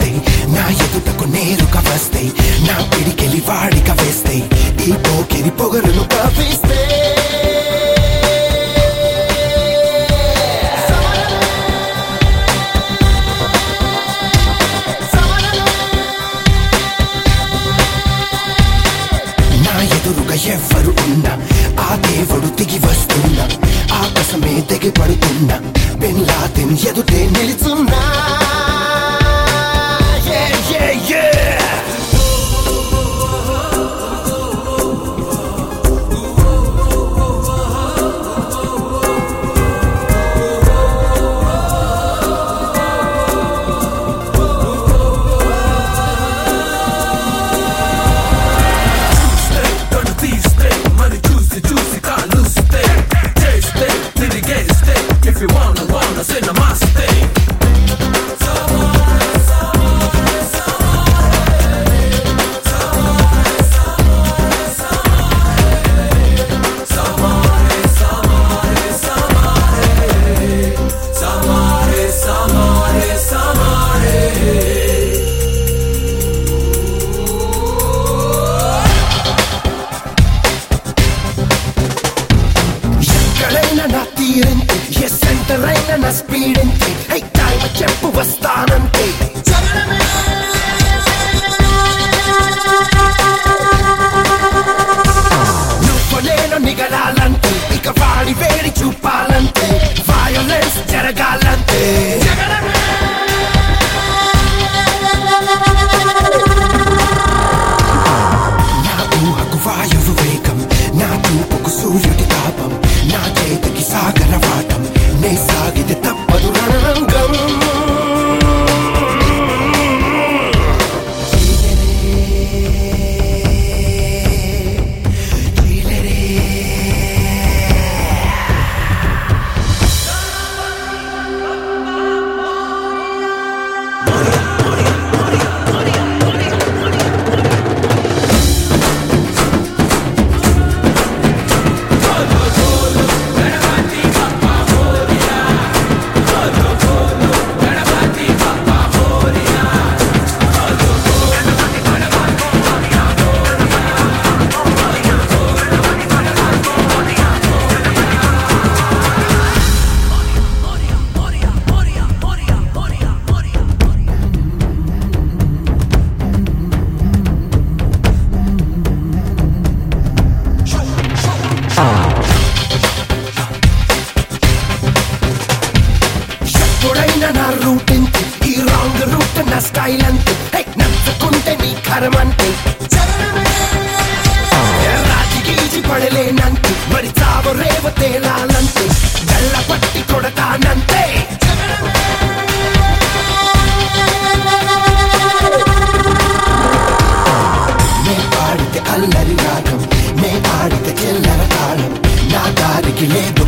వస్తాయి నా ఎదుటకు నేరుగా వస్తాయి నా పిడికెలి వాడిక వేస్తాయి ఈ పోకిరి పొగరును కవిస్తే నా ఎదురుగా ఎవ్వరు ఉన్నా ఆ దేవుడు దిగి వస్తున్నా ఆకాశమే దిగి పడుతున్నా బిన్ లాదెన్ ఎదుటే నిలుచున్నా Yeah, yeah, yeah. Gonna feast it, money juicy, juicy, can't lose it. Taste it, till you get it. If you wanna, wanna, say namaste. Samare, samare, samare. ఎక్కడైనా నా తీరంతే ఏ సెంటర్ అయినా నా స్పీడ్ అంతే high time చెప్పు వస్తానంతే నువ్వు నేను నిగలాలంటే ఇక వాడి వేడి చూపాలంటే వయోలెన్స్ జరగాలంటే నా ఊహకు వాయువు వేగం నా చూపుకు సూర్యుడి తాపం నా చేతికి సాగర వాటం నే సాగితే తప్పదు రణరంగం ఎప్పుడైనా నా రూట్ ఇంతే ఈ రాంగ్ రూట్ నా స్టైల్ అంతే హై, నచ్చుకుంటే నీ కరమంతే రాజి గీచి పడలేనంతే మరి చావు రేవ తేలాలంతే గల్ల పట్టి కొడతానంతే నే పాడితే అల్లరి రాగం నే ఆడితే చెల్లర తాళం నా దారికి లేదు